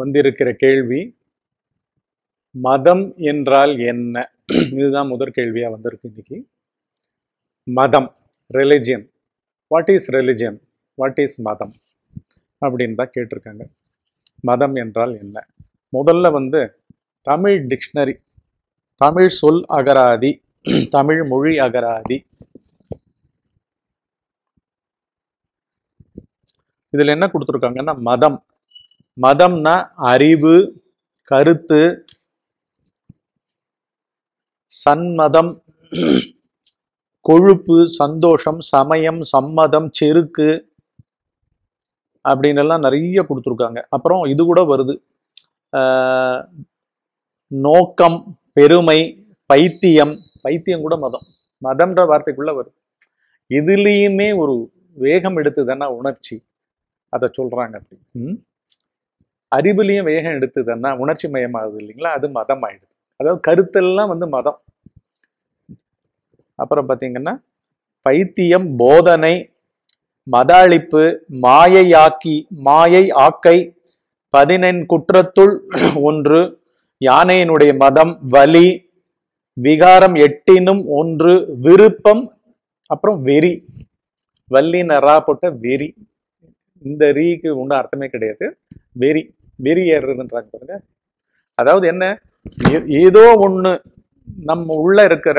வந்திருக்கிற கேள்வி மதம் என்றால் என்ன இதுதான் முதற் கேள்வியா வந்திருக்கு இன்னைக்கு மதம் religion what is religion what is மதம் அப்படின்னு தான் கேட்டிருக்காங்க மதம் என்றால் என்ன முதல்ல வந்து தமிழ் டிக்ஷனரி தமிழ் சொல் அகராதி தமிழ் மொழி அகராதி இதுல என்ன கொடுத்துருக்காங்கன்னா மதம் மதம்னா அறிவு கருத்து சன்மதம் கொழுப்பு சந்தோஷம் சமயம் சம்மதம் செருக்கு அப்படின்னு எல்லாம் நிறைய கொடுத்துருக்காங்க அப்புறம் இது கூட வருது ஆஹ் நோக்கம் பெருமை பைத்தியம் பைத்தியம் கூட மதம் மதம்ன்ற வார்த்தைக்குள்ள வருது இதுலேயுமே ஒரு வேகம் எடுத்துதானா உணர்ச்சி அதை சொல்றாங்க அப்படி ம்? அறிவுலேயும் வேகம் எடுத்துதானா உணர்ச்சி மயமாகுது இல்லைங்களா அது மதம் ஆயிடுது அதாவது கருத்தெல்லாம் வந்து மதம் அப்புறம் பார்த்தீங்கன்னா பைத்தியம் போதனை மத அழிப்பு மாயையாக்கி மாயை ஆக்கை பதினெண் குற்றத்துள் ஒன்று யானையினுடைய மதம் வலி விகாரம் எட்டினும் ஒன்று விருப்பம் அப்புறம் வெறி வள்ளி நரா போட்ட வெறி இந்த ரீக்கு ஒன்றும் அர்த்தமே கிடையாது வெறி வெறி ஏறுறதுன்றாங்க பாருங்க அதாவது என்ன ஏ- ஏதோ ஒண்ணு நம்ம உள்ள இருக்கிற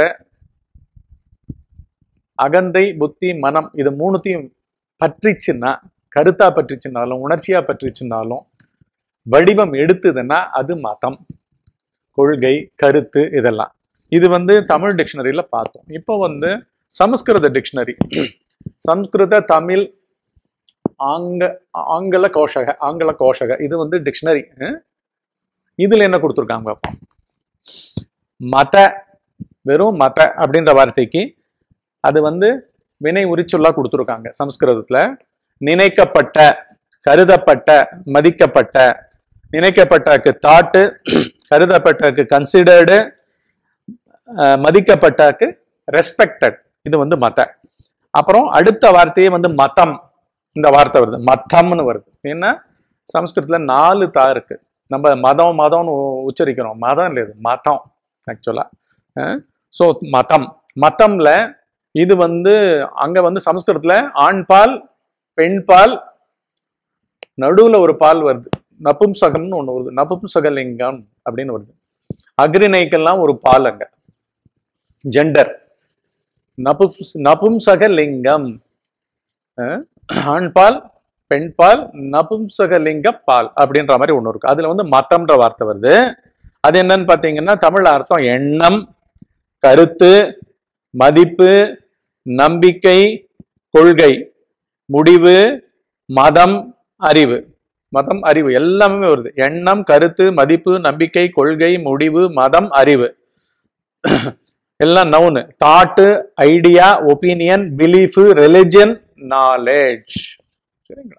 அகந்தை புத்தி மனம் இது மூணுத்தையும் பற்றிச்சுன்னா கருத்தா பற்றிச்சுனாலும் உணர்ச்சியா பற்றிச்சுனாலும் வடிவம் எடுத்ததுன்னா அது மதம் கொள்கை கருத்து இதெல்லாம் இது வந்து தமிழ் டிக்ஷனரியில பார்த்தோம் இப்போ வந்து சமஸ்கிருத டிக்ஷனரி சம்ஸ்கிருத தமிழ் ஆங்க ஆங்கில கோஷக ஆங்கில கோஷக இது வந்து டிக்ஷனரி இதுல என்ன கொடுத்துருக்காங்க பார்ப்போம் மத வெறும் மத அப்படின்ற வார்த்தைக்கு அது வந்து வினை உரிச்சொல்லா கொடுத்துருக்காங்க சமஸ்கிருதத்துல நினைக்கப்பட்ட கருதப்பட்ட மதிக்கப்பட்ட நினைக்கப்பட்டக்கு தாட்டு கருதப்பட்டக்கு கன்சிடர்டு மதிக்கப்பட்டக்கு ரெஸ்பெக்டட் இது வந்து மத அப்புறம் அடுத்த வார்த்தையே வந்து மதம் இந்த வார்த்தை வருது மத்தம்னு வருது ஏன்னா சமஸ்கிருதத்துல நாலு தா இருக்கு நம்ம மதம் மதம்னு உ- உச்சரிக்கிறோம் மதம் இல்லை இது மதம் ஆக்சுவலா ஸோ மதம் மதம்ல இது வந்து அங்க வந்து சமஸ்கிருதத்துல ஆண் பால் பெண் பால் நடுவுல ஒரு பால் வருது நபும்சகம்னு ஒண்ணு வருது நபும்சகலிங்கம் அப்படின்னு வருது அக்ரிணைக்கெல்லாம் ஒரு பால் அங்க ஜெண்டர் நபும்ஸ் நபும்சகலிங்கம் அஹ், ஆண் பால் பெண் பால் நபும்சகலிங்க பால் அப்படின்ற மாதிரி ஒண்ணு இருக்கு அதுல வந்து மத்தம்ன்ற வார்த்தை வருது அது என்னன்னு பாத்தீங்கன்னா தமிழ் அர்த்தம் எண்ணம் கருத்து மதிப்பு நம்பிக்கை கொள்கை முடிவு மதம் அறிவு மதம் அறிவு எல்லாமே வருது எண்ணம் கருத்து மதிப்பு நம்பிக்கை கொள்கை முடிவு மதம் அறிவு எல்லாம் நவுனு thought idea opinion belief religion knowledge சரிங்களா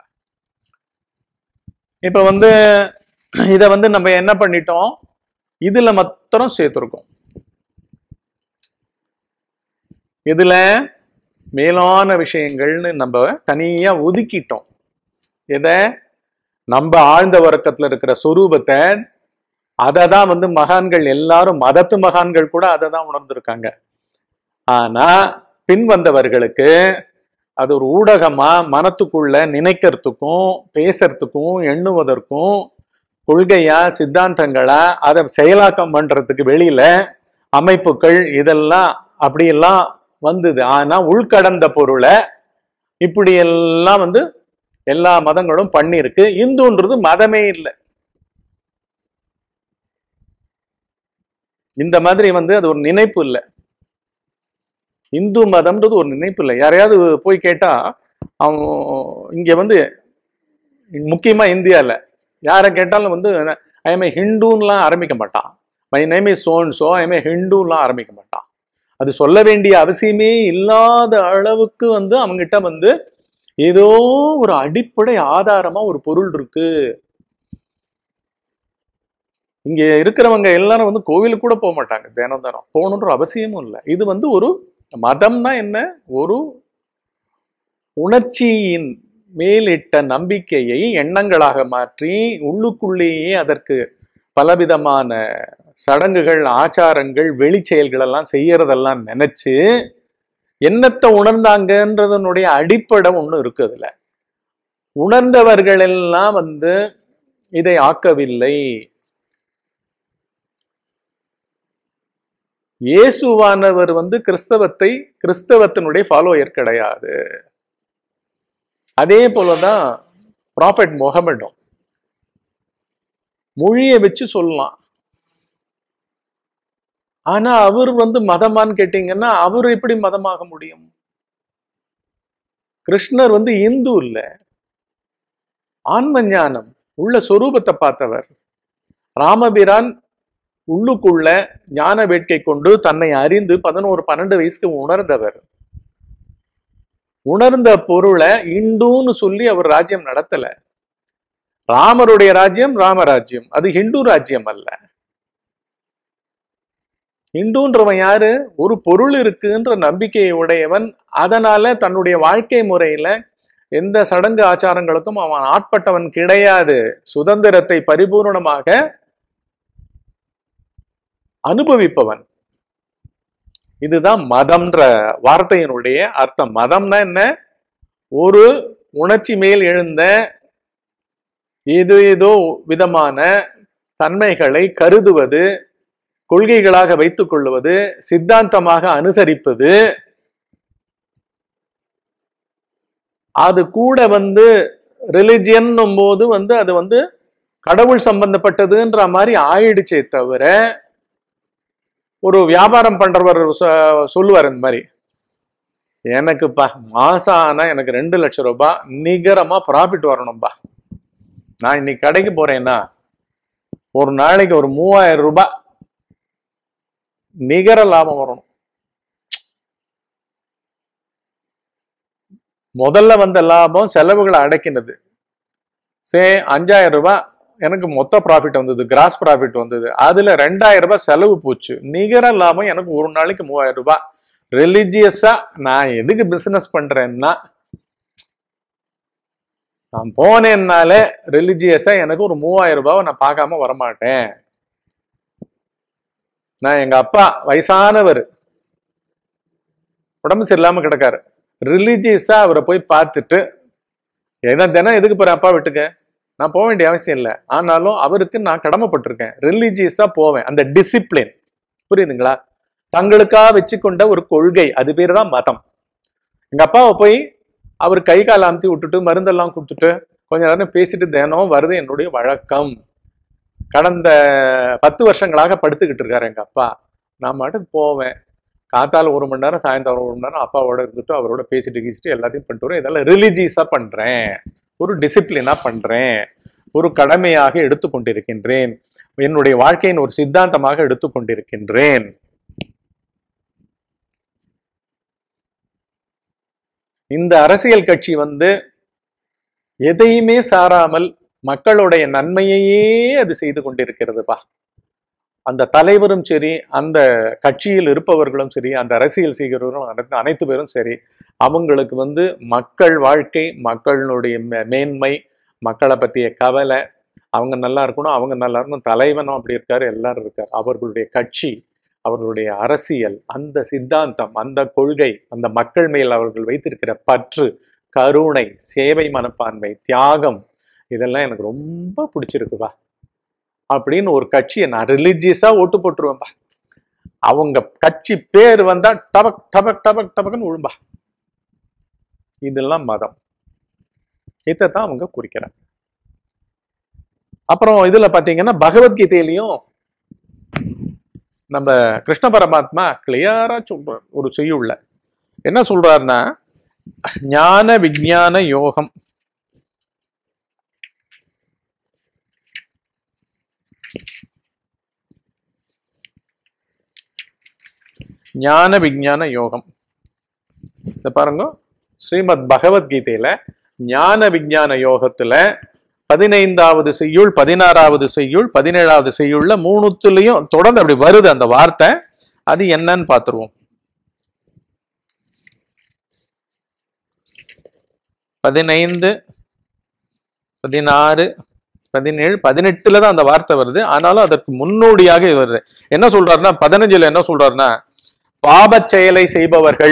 இப்ப வந்து இத வந்து நம்ம என்ன பண்ணிட்டோம் இதுல மாத்திரம் சேர்த்திருக்கோம் இதுல மேலான விஷயங்கள்னு நம்ம தனியா ஒதுக்கிட்டோம் எதை நம்ம ஆழ்ந்த உறக்கத்துல இருக்கிற சொரூபத்தை அதை தான் வந்து மகான்கள் எல்லாரும் மதத்து மகான்கள் கூட அதை தான் உணர்ந்திருக்காங்க ஆனா பின் வந்தவர்களுக்கு அது ஒரு ஊடகமா மனத்துக்குள்ள நினைக்கிறதுக்கும் பேசுறதுக்கும் எண்ணுவதற்கும் கொள்கையா சித்தாந்தங்களா அதை செயலாக்கம் பண்றதுக்கு வெளியில அமைப்புகள் இதெல்லாம் அப்படியெல்லாம் வந்தது ஆனா உள்கடந்த பொருளை இப்படி எல்லாம் வந்து எல்லா மதங்களும் பண்ணியிருக்கு இந்துன்றது மதமே இல்லை இந்த மாதிரி வந்து அது ஒரு நினைப்பு இல்லை இந்து மதம்ன்றது ஒரு நினைப்பு இல்லை யாரையாவது போய் கேட்டா அவன் இங்க வந்து முக்கியமா இந்தியால யாரை கேட்டாலும் வந்து ஐஎம்ஏ ஹிந்துன்னுலாம் ஆரம்பிக்க மாட்டான் மை நேம் இஸ் சோன் சோ ஐஎம்ஏ ஹிந்துன்னுலாம் ஆரம்பிக்க மாட்டான் அது சொல்ல வேண்டிய அவசியமே இல்லாத அளவுக்கு வந்து அவங்ககிட்ட வந்து ஏதோ ஒரு அடிப்படை ஆதாரமா ஒரு பொருள் இருக்கு இங்க இருக்கிறவங்க எல்லாரும் வந்து கோவிலுக்கு கூட போக மாட்டாங்க தினம் தினம் போகணுன்ற அவசியமும் இல்லை இது வந்து ஒரு மதம்னா என்ன ஒரு உணர்ச்சியின் மேலிட்ட நம்பிக்கையை எண்ணங்களாக மாற்றி உள்ளுக்குள்ளேயே அதற்கு பலவிதமான சடங்குகள் ஆச்சாரங்கள் வெளி செயல்கள் எல்லாம் செய்யறதெல்லாம் நினைச்சு என்னத்தை உணர்ந்தாங்கன்றதனுடைய அடிப்படை ஒண்ணு இருக்கு அதுல உணர்ந்தவர்கள் எல்லாம் வந்து இதை ஆக்கவில்லை இயேசுவானவர் வந்து கிறிஸ்தவத்தை கிறிஸ்தவத்தினுடைய ஃபாலோயர் கிடையாது அதே போலதான் ப்ராஃபெட் முகமடும் மொழியை வச்சு சொல்லலாம் ஆனா அவர் வந்து மதமான்னு கேட்டீங்கன்னா அவர் எப்படி மதமாக முடியும் கிருஷ்ணர் வந்து இந்து இல்ல ஆன்ம ஞானம் உள்ள சொரூபத்தை பார்த்தவர் ராமபிரான் உள்ளுக்குள்ள ஞான வேட்கை கொண்டு தன்னை அறிந்து பதினோரு பன்னெண்டு வயசுக்கு உணர்ந்தவர் உணர்ந்த பொருளை இந்துன்னு சொல்லி அவர் ராஜ்யம் நடத்தல ராமருடைய ராஜ்யம் ராமராஜ்யம் அது ஹிந்து ராஜ்யம் அல்ல இந்துன்றவன் யாரு ஒரு பொருள் இருக்குன்ற நம்பிக்கையை உடையவன் அதனால தன்னுடைய வாழ்க்கை முறையில எந்த சடங்கு ஆச்சாரங்களுக்கும் அவன் ஆட்பட்டவன் கிடையாது சுதந்திரத்தை பரிபூர்ணமாக அனுபவிப்பவன் இதுதான் மதம்ன்ற வார்த்தையினுடைய அர்த்தம் மதம்னா என்ன ஒரு உணர்ச்சி மேல் எழுந்த ஏதோ ஏதோ விதமான தன்மைகளை கருதுவது கொள்கைகளாக வைத்துக் கொள்வது சித்தாந்தமாக அனுசரிப்பது அது கூட வந்து ரிலிஜியன் போது வந்து அது வந்து கடவுள் சம்பந்தப்பட்டதுன்ற மாதிரி ஆயிடுச்சே தவிர ஒரு வியாபாரம் பண்றவர் சொ- சொல்லுவார் இந்த மாதிரி எனக்குப்பா மாசம் ஆனா எனக்கு ரெண்டு லட்சம் ரூபாய் நிகரமா ப்ராஃபிட் வரணும்பா நான் இன்னைக்கு கடைக்கு போறேன்னா ஒரு நாளைக்கு ஒரு மூவாயிரம் ரூபாய் நிகர லாபம் வரணும் முதல்ல வந்த லாபம் செலவுகளை அடைக்கினது சே அஞ்சாயிரம் ரூபாய் எனக்கு மொத்த ப்ராஃபிட் வந்தது கிராஸ் ப்ராஃபிட் வந்தது அதுல ரெண்டாயிரம் ரூபாய் செலவு போச்சு நிகர லாபம் எனக்கு ஒரு நாளைக்கு மூவாயிரம் ரூபாய் ரிலிஜியஸா நான் எதுக்கு பிசினஸ் பண்றேன்னா நான் போனேன்னாலே ரிலிஜியஸா எனக்கு ஒரு மூவாயிரம் ரூபாவை நான் பார்க்காம வரமாட்டேன் நான் எங்க அப்பா வயசானவர் உடம்பு சரியில்லாம கிடக்காரு ரிலிஜியஸா அவரை போய் பார்த்துட்டு ஏன்னா தினம் எதுக்கு போறேன் அப்பா வீட்டுக்கு நான் போக வேண்டிய அவசியம் இல்லை ஆனாலும் அவருக்கு நான் கடமைப்பட்டிருக்கேன் ரிலிஜியஸா போவேன் அந்த டிசிப்ளின் புரியுதுங்களா தங்களுக்காக வச்சுக்கொண்ட ஒரு கொள்கை அது பேர் தான் மதம் எங்க அப்பாவை போய் அவர் கை கால் அமுத்தி விட்டுட்டு மருந்தெல்லாம் கொடுத்துட்டு கொஞ்ச நேரம் பேசிட்டு தினம் வருது என்னுடைய வழக்கம் கடந்த பத்து வருஷங்களாக படுத்துக்கிட்டு இருக்காரு எங்க அப்பா நான் மாட்டுக்கு போவேன் காத்தால ஒரு மணி நேரம் சாயந்தரம் ஒரு மணி நேரம் அப்பாவோட இருந்துட்டு அவரோட பேசிட்டு கீசிட்டு எல்லாத்தையும் பண்ணிட்டு வரேன் இதெல்லாம் ரிலிஜியஸா பண்றேன் ஒரு டிசிப்ளினா பண்றேன் ஒரு கடமையாக எடுத்துக்கொண்டிருக்கின்றேன் என்னுடைய வாழ்க்கையின் ஒரு சித்தாந்தமாக எடுத்துக்கொண்டிருக்கின்றேன் இந்த அரசியல் கட்சி வந்து எதையுமே சாராமல் மக்களுடைய நன்மையையே அது செய்து கொண்டிருக்கிறதுப்பா அந்த தலைவரும் சரி அந்த கட்சியில் இருப்பவர்களும் சரி அந்த அரசியல் செய்கிறவர்களும் அனைத்து- அனைத்து பேரும் சரி அவங்களுக்கு வந்து மக்கள் வாழ்க்கை மக்களுடைய மே- மேன்மை மக்களை பற்றிய கவலை அவங்க நல்லா இருக்கணும் அவங்க நல்லா இருக்கணும் தலைவனும் அப்படி இருக்காரு எல்லாரும் இருக்காரு அவர்களுடைய கட்சி அவர்களுடைய அரசியல் அந்த சித்தாந்தம் அந்த கொள்கை அந்த மக்கள் மேல் அவர்கள் வைத்திருக்கிற பற்று கருணை சேவை மனப்பான்மை தியாகம் இதெல்லாம் எனக்கு ரொம்ப பிடிச்சிருக்குப்பா அப்படின்னு ஒரு கட்சியை நான் ரிலிஜியஸா ஓட்டு போட்டுருவேன்பா அவங்க கட்சி பேர் வந்தா டபக் டபக் டபக் டபக்னு விழும்பா இதெல்லாம் மதம் இதைத்தான் அவங்க குறிக்கிறாங்க அப்புறம் இதுல பாத்தீங்கன்னா பகவத்கீதையிலையும் நம்ம கிருஷ்ண பரமாத்மா கிளியரா சொல்றார் ஒரு செய்யுள்ள என்ன சொல்றாருன்னா ஞான விஞ்ஞான யோகம் ஞான விஞ்ஞான யோகம் இத பாருங்க ஸ்ரீமத் பகவத்கீதையில ஞான விஞ்ஞான யோகத்துல பதினைந்தாவது செய்யுள் பதினாறாவது செய்யுள் பதினேழாவது செய்யுள்ல மூணுத்துலயும் தொடர்ந்து அப்படி வருது அந்த வார்த்தை அது என்னன்னு பார்த்துருவோம் பதினைந்து பதினாறு பதினேழு பதினெட்டுல தான் அந்த வார்த்தை வருது ஆனாலும் அதற்கு முன்னோடியாக இது வருது என்ன சொல்றாருன்னா பதினஞ்சுல என்ன சொல்றாருன்னா பாபச் செயலை செய்பவர்கள்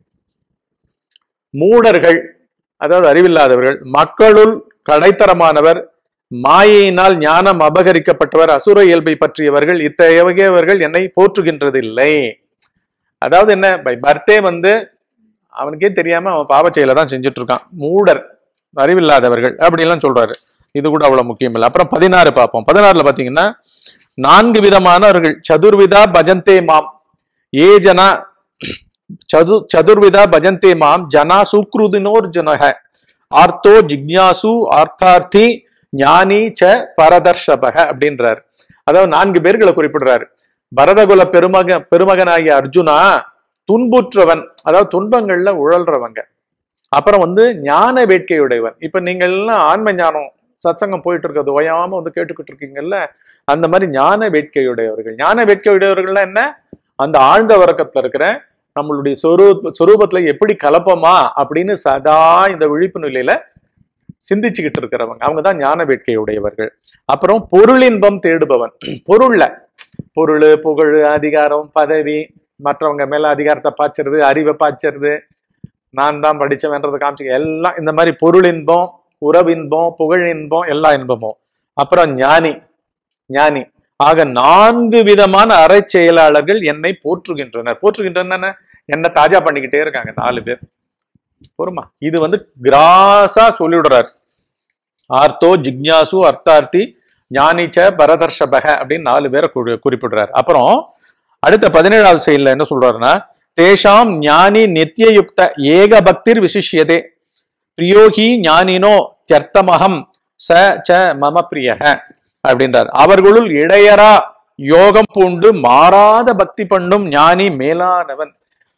மூடர்கள் அதாவது அறிவில்லாதவர்கள் மக்களுள் கடைத்தரமானவர் மாயையினால் ஞானம் அபகரிக்கப்பட்டவர் அசுர இயல்பை பற்றியவர்கள் இத்தகையவர்கள் என்னை போற்றுகின்றதில்லை அதாவது என்ன பை பர்த்தே வந்து அவனுக்கே தெரியாம அவன் பாவச் செயலை தான் செஞ்சுட்டு இருக்கான் மூடர் அறிவில்லாதவர்கள் அப்படிலாம் சொல்றாரு இது கூட அவ்வளவு முக்கியம் இல்லை அப்புறம் பதினாறு பார்ப்போம் பதினாறுல பாத்தீங்கன்னா நான்கு விதமானவர்கள் சதுர்விதா பஜந்தே மாம் ஏ ஜனா சது சதுர்விதா பஜந்தே மாம் ஜனா சுக்ருதினோர் ஜனக ஆர்த்தோ ஜிக்ஞாசு ஆர்த்தார்த்தி ஞானி ச பரதர்ஷபக அப்படின்றார் அதாவது நான்கு பேர்களை குறிப்பிடுறாரு பரதகுல பெருமக பெருமகனாகிய அர்ஜுனா துன்புற்றவன் அதாவது துன்பங்கள்ல உழல்றவங்க அப்புறம் வந்து ஞான வேட்கையுடையவன் இப்ப நீங்க எல்லாம் ஆன்ம ஞானம் சத்சங்கம் போயிட்டு இருக்கிறது ஓயாம வந்து கேட்டுக்கிட்டு இருக்கீங்கல்ல அந்த மாதிரி ஞான வேட்கையுடையவர்கள் ஞான வேட்கையுடையவர்கள்னா என்ன அந்த ஆழ்ந்த வர்க்கத்துல இருக்கிற நம்மளுடைய சொரூப சொரூபத்துல எப்படி கலப்பமா அப்படின்னு சதா இந்த விழிப்பு நிலையில சிந்திச்சுக்கிட்டு இருக்கிறவங்க அவங்க தான் ஞான வேட்கையுடையவர்கள் அப்புறம் பொருளின்பம் தேடுபவன் பொருள்ல பொருள் புகழ் அதிகாரம் பதவி மற்றவங்க மேல அதிகாரத்தை பாய்ச்சறது அறிவை பாய்ச்சறது நான் தான் படிச்சவன்றதை காமிச்சு எல்லாம் இந்த மாதிரி பொருளின்பம் உறவின்பம் புகழின்பம் எல்லா இன்பமும் அப்புறம் ஞானி ஞானி ஆக நான்கு விதமான அறை செயலாளர்கள் என்னை போற்றுகின்றனர் போற்றுகின்றன என்ன தாஜா பண்ணிக்கிட்டே இருக்காங்க நாலு பேர் பொறுமா இது வந்து கிராஸா சொல்லிவிடுறாரு ஆர்த்தோ ஜிக்ஞாசு அர்த்தார்த்தி ஞானிச்ச பரதர்ஷபக அப்படின்னு நாலு பேரை குறி- குறிப்பிடுறாரு அப்புறம் அடுத்த பதினேழாவது செயல்ல என்ன சொல்றாருன்னா தேஷாம் ஞானி நித்தியயுக்த ஏக பக்திர் விசிஷ்யதே பிரியோகி ஞானினோ தியர்த்தமகம் ச ச மம பிரியக அப்படின்றார் அவர்களுள் இடையரா யோகம் பூண்டு மாறாத பக்தி பண்ணும் ஞானி மேலானவன்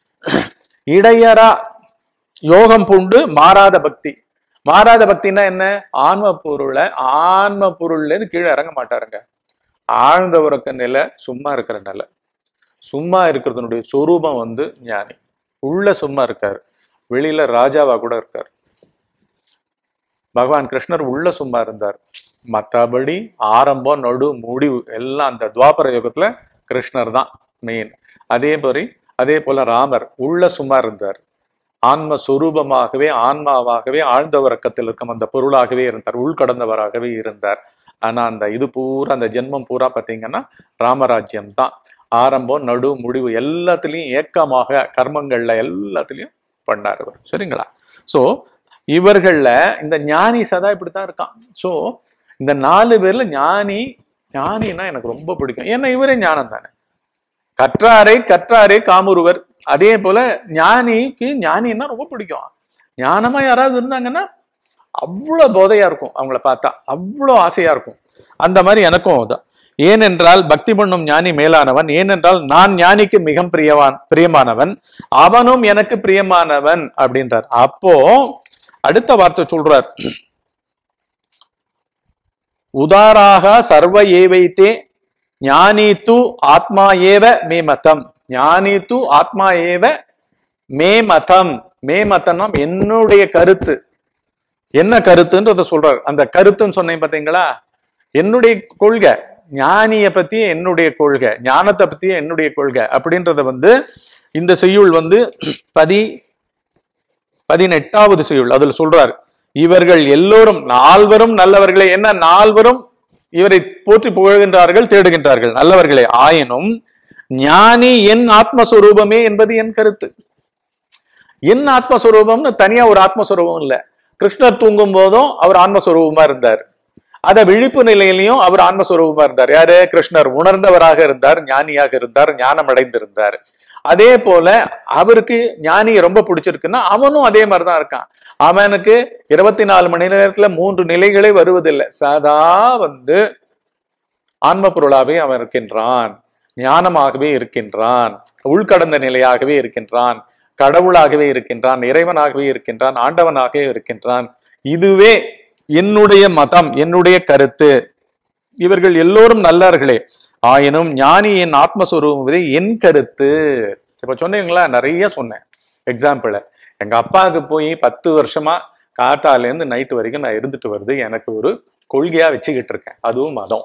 இடையரா யோகம் பூண்டு மாறாத பக்தி மாறாத பக்தின்னா என்ன ஆன்ம பொருளை ஆன்ம பொருள்ல இருந்து கீழே இறங்க மாட்டாருங்க ஆழ்ந்த உறக்க நிலை சும்மா இருக்கிற நிலை சும்மா இருக்கிறதுனுடைய சொரூபம் வந்து ஞானி உள்ள சும்மா இருக்காரு வெளியில ராஜாவா கூட இருக்காரு பகவான் கிருஷ்ணர் உள்ள சும்மா இருந்தார் மற்றபடி ஆரம்பம் நடு முடிவு எல்லாம் அந்த துவாபர யுகத்துல கிருஷ்ணர் தான் மெயின் அதே போல அதே போல ராமர் உள்ள சும்மா இருந்தார் ஆன்ம சுரூபமாகவே ஆன்மாவாகவே ஆழ்ந்த உறக்கத்தில் இருக்கும் அந்த பொருளாகவே இருந்தார் உள்கடந்தவராகவே இருந்தார் ஆனா அந்த இது பூரா அந்த ஜென்மம் பூரா பார்த்தீங்கன்னா ராமராஜ்யம் தான் ஆரம்பம் நடு முடிவு எல்லாத்துலேயும் ஏக்கமாக கர்மங்கள்ல எல்லாத்துலேயும் பண்ணார் அவர் சரிங்களா ஸோ இவர்கள்ல இந்த ஞானி சதா இப்படித்தான் இருக்கான் ஸோ இந்த நாலு பேர்ல ஞானி ஞானினா எனக்கு ரொம்ப பிடிக்கும் ஏன்னா இவரே ஞானம் தானே கற்றாரை கற்றாரே காமுருவர் அதே போல ஞானிக்கு ஞானின்னா ரொம்ப பிடிக்கும் ஞானமா யாராவது இருந்தாங்கன்னா அவ்வளோ போதையா இருக்கும் அவங்கள பார்த்தா அவ்வளோ ஆசையா இருக்கும் அந்த மாதிரி எனக்கும் தான் ஏனென்றால் பக்தி பண்ணும் ஞானி மேலானவன் ஏனென்றால் நான் ஞானிக்கு மிக பிரியவான் பிரியமானவன் அவனும் எனக்கு பிரியமானவன் அப்படின்றார் அப்போ அடுத்த வார்த்தை சொல்றார் உதாராக சர்வ ஏவைத்தே ஞானி து ஆத்மா ஏவ மே மதம் ஞானி து ஆத்மா ஏவ மே மதம் மே மதம்னா என்னுடைய கருத்து என்ன கருத்துன்றத சொல்றாரு அந்த கருத்துன்னு சொன்னேன் பாத்தீங்களா என்னுடைய கொள்கை ஞானிய பத்தி என்னுடைய கொள்கை ஞானத்தை பத்தி என்னுடைய கொள்கை அப்படின்றத வந்து இந்த செய்யுள் வந்து பதி பதினெட்டாவது செய்யுள் அதுல சொல்றாரு இவர்கள் எல்லோரும் நால்வரும் நல்லவர்களே என்ன நால்வரும் இவரை போற்றி புகழ்கின்றார்கள் தேடுகின்றார்கள் நல்லவர்களே ஆயினும் ஞானி என் ஆத்மஸ்வரூபமே என்பது என் கருத்து என் ஆத்மஸ்வரூபம்னு தனியா ஒரு ஆத்மஸ்வரூபம் இல்ல கிருஷ்ணர் தூங்கும் போதும் அவர் ஆன்மஸ்வரூபமா இருந்தார் அத விழிப்பு நிலையிலையும் அவர் ஆன்மஸ்வரூபமா இருந்தார் யாரு கிருஷ்ணர் உணர்ந்தவராக இருந்தார் ஞானியாக இருந்தார் ஞானம் அடைந்திருந்தார் அதே போல அவருக்கு ஞானியை ரொம்ப பிடிச்சிருக்குன்னா அவனும் அதே மாதிரிதான் இருக்கான் அவனுக்கு இருபத்தி நாலு மணி நேரத்துல மூன்று நிலைகளே வருவதில்லை சதா வந்து ஆன்ம பொருளாவே அவன் இருக்கின்றான் ஞானமாகவே இருக்கின்றான் உள்கடந்த நிலையாகவே இருக்கின்றான் கடவுளாகவே இருக்கின்றான் இறைவனாகவே இருக்கின்றான் ஆண்டவனாகவே இருக்கின்றான் இதுவே என்னுடைய மதம் என்னுடைய கருத்து இவர்கள் எல்லோரும் நல்லவர்களே ஆயினும் ஞானியின் ஆத்மஸ்வரூபம் என் கருத்து இப்ப சொன்னீங்களா நிறைய சொன்னேன் எக்ஸாம்பிள் எங்க அப்பாவுக்கு போய் பத்து வருஷமா காத்தாலேருந்து நைட்டு வரைக்கும் நான் இருந்துட்டு வருது எனக்கு ஒரு கொள்கையா வச்சுக்கிட்டு இருக்கேன் அதுவும் மதம்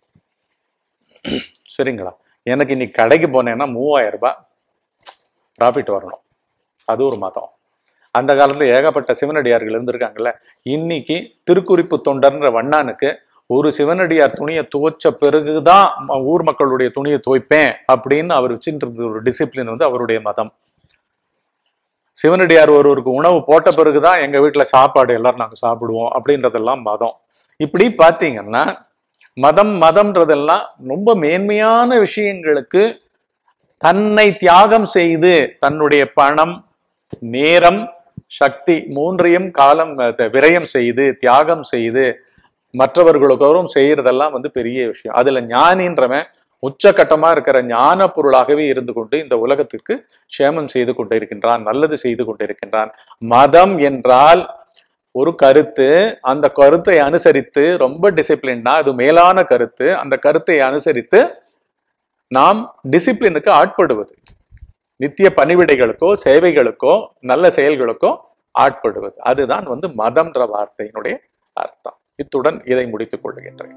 சரிங்களா எனக்கு இன்னைக்கு கடைக்கு போனேன்னா மூவாயிரம் ரூபாய் ப்ராஃபிட் வரணும் அது ஒரு மதம் அந்த காலத்துல ஏகப்பட்ட சிவனடியார்கள் இருந்திருக்காங்கல்ல இன்னைக்கு திருக்குறிப்பு தொண்டர்ன்ற வண்ணானுக்கு ஒரு சிவனடியார் துணியை துவைச்ச பிறகுதான் ம- ஊர் மக்களுடைய துணியை துவைப்பேன் அப்படின்னு அவர் வச்சுட்டு இருந்த ஒரு டிசிப்ளின் வந்து அவருடைய மதம் சிவனடியார் ஒருவருக்கு உணவு போட்ட பிறகுதான் எங்க வீட்டுல சாப்பாடு எல்லாரும் நாங்க சாப்பிடுவோம் அப்படின்றதெல்லாம் மதம் இப்படி பாத்தீங்கன்னா மதம் மதம்ன்றதெல்லாம் ரொம்ப மேன்மையான விஷயங்களுக்கு தன்னை தியாகம் செய்து தன்னுடைய பணம் நேரம் சக்தி மூன்றையும் காலம் அஹ், விரயம் செய்து தியாகம் செய்து மற்றவர்களுக்கோரும் செய்யறதெல்லாம் வந்து பெரிய விஷயம் அதுல ஞானின்றவன் உச்சகட்டமா இருக்கிற ஞான பொருளாகவே இருந்து கொண்டு இந்த உலகத்திற்கு க்ஷேமம் செய்து கொண்டிருக்கின்றான் நல்லது செய்து கொண்டிருக்கின்றான் மதம் என்றால் ஒரு கருத்து அந்த கருத்தை அனுசரித்து ரொம்ப டிசிப்ளின்னா அது மேலான கருத்து அந்த கருத்தை அனுசரித்து நாம் டிசிப்ளினுக்கு ஆட்படுவது நித்திய பணிவிடைகளுக்கோ சேவைகளுக்கோ நல்ல செயல்களுக்கோ ஆட்படுவது அதுதான் வந்து மதம்ன்ற வார்த்தையினுடைய அர்த்தம் இத்துடன் இதை முடித்துக் கொள்கின்றேன்